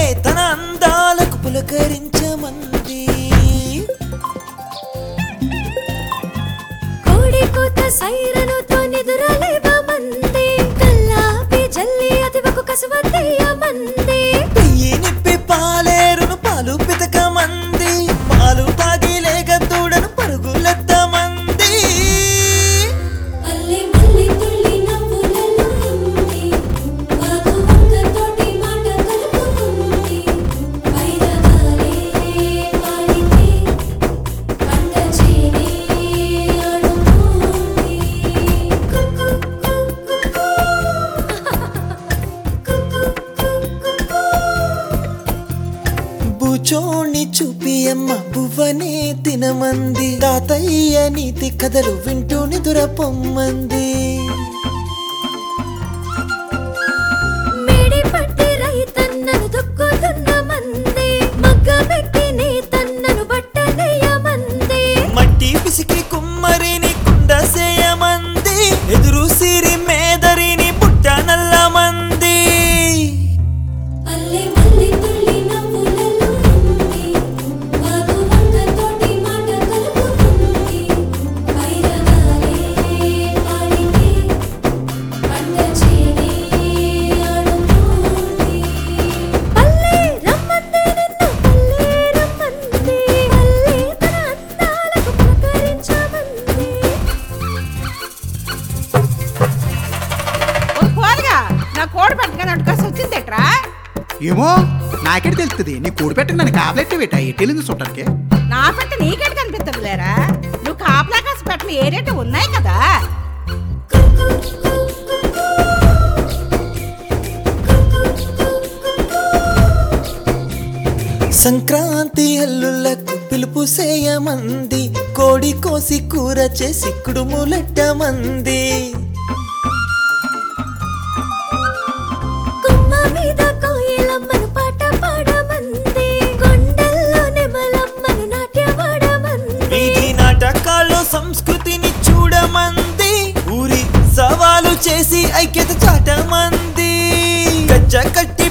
తన అందాలకు పులకరించమంది కోడి కూత సైరనుతో నిదురలేవమంది కల్లాపి జల్లి అతివకు కసువతయ్యమంది పెయ్యి నిప్పి పాలేరును పాలు పితకమంది పాలు తాగి లేక దూడను పరుగులెత్తమంది అల్లి మల్లి తుల్లి నవ్వులలో ఉంది వాగు వంకతోటి మాట కలుపుకుంది వైరగాలే పాడితే పంట చేనే ఆడుతుంది కుక్కు కుక్కు బుచోణ్ణి చూపి అమ్మ బువ్వనే తినమంది తాతయ్య నీతి కథలు వింటూ నిదుర పొమ్మంది మేడి పట్టి రైతన్నను దొక్కుతున్న మంది మగ్గమెక్కి నీ తన్నను బట్టనేయమంది మట్టి పిసికి కుమ్మరిని కుండసేయమంది ఎదురు సిరి మేదరిని పుట్ట నల్లమంది అల్లి మల్లి తుల్లి నవ్వులలో ఉంది వాగు వంకతోటి మాట కలుపుకుంది వైరగాలే పాడితే పంట చేనే ఆడుతుంది పల్లె రమ్మంది నిన్ను పల్లె రమ్మంది పల్లె తన అందాలకు పులకరించమంది ఓ పోరగా నా కోడి పట్టుకొని అటుకాసి వచ్చిందేట్రా ఏమో నాకెట్ తెలుస్తుంది నీ కూడి పెట్టక నన్ను కాపలెట్టి పెట్టా ఎట్టెలింది చూడటానికి నా పెట్ట నీకెట్ కనిపిస్తుంది లేరా నువ్వు కాపలా కాసి పెట్టలు ఏరేటి ఉన్నాయి కదా సంక్రాంతి హల్లులకు పిలుపు సేయమంది కోడి కోసి కూర చేసి కుడుములెట్టమంది కొమ్మ మీద కోయిలమ్మను పాట పాడమంది కొండల్లో నెమలమ్మను నాట్యమాడమంది వీధి నాటకాల్లో సంస్కృతిని చూడమంది ఊరి సవాలు చేసి ఐక్యత చాటమంది గజ్జ కట్టి